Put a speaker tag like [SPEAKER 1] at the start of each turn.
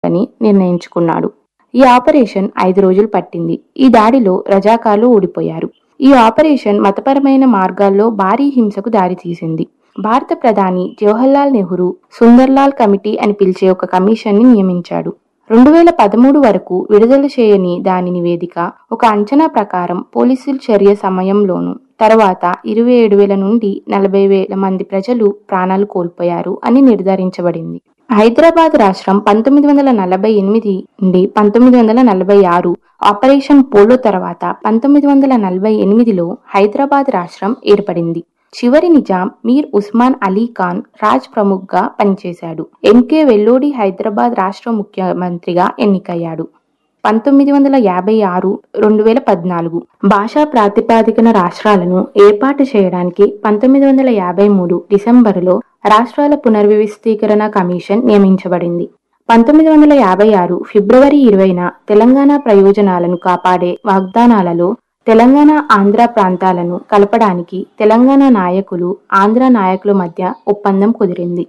[SPEAKER 1] అని నిర్ణయించుకున్నాడు ఈ ఆపరేషన్ ఐదు రోజులు పట్టింది ఈ దాడిలో రజాకాలు ఓడిపోయారు ఈ ఆపరేషన్ మతపరమైన మార్గాల్లో భారీ హింసకు దారితీసింది భారత ప్రధాని జవహర్లాల్ నెహ్రూ సుందర్లాల్ కమిటీ అని పిలిచే ఒక కమిషన్ ని నియమించాడు రెండు వేల పదమూడు వరకు విడుదల చేయని దాని నివేదిక ఒక అంచనా ప్రకారం పోలీసుల చర్య సమయంలోనూ తర్వాత ఇరవై ఏడు వేల నుండి నలభై వేల మంది ప్రజలు ప్రాణాలు కోల్పోయారు అని నిర్ధారించబడింది హైదరాబాద్ రాష్ట్రం పంతొమ్మిది వందల నలభై ఎనిమిది నుండి పంతొమ్మిది వందల నలభై ఆరు ఆపరేషన్ పోలో తర్వాత పంతొమ్మిది వందల నలభై ఎనిమిదిలో హైదరాబాద్ రాష్ట్రం ఏర్పడింది చివరి నిజాం మీర్ ఉస్మాన్ అలీ ఖాన్ రాజ్ ప్రముఖ్ గా పనిచేశాడు ఎంకే వెల్లోడి హైదరాబాద్ రాష్ట్ర ముఖ్యమంత్రిగా ఎన్నికయ్యాడు పంతొమ్మిది వందల యాభై ఆరు రెండు వేల పద్నాలుగు భాషా ప్రాతిపాదికన రాష్ట్రాలను ఏర్పాటు చేయడానికి పంతొమ్మిది వందల యాభై మూడు డిసెంబరులో రాష్ట్రాల పునర్వ్యవస్థీకరణ కమిషన్ నియమించబడింది పంతొమ్మిది వందల యాభై ఆరు ఫిబ్రవరి ఇరవైన తెలంగాణ ప్రయోజనాలను కాపాడే వాగ్దానాలలో తెలంగాణ ఆంధ్ర ప్రాంతాలను కలపడానికి తెలంగాణ నాయకులు ఆంధ్ర నాయకుల మధ్య ఒప్పందం కుదిరింది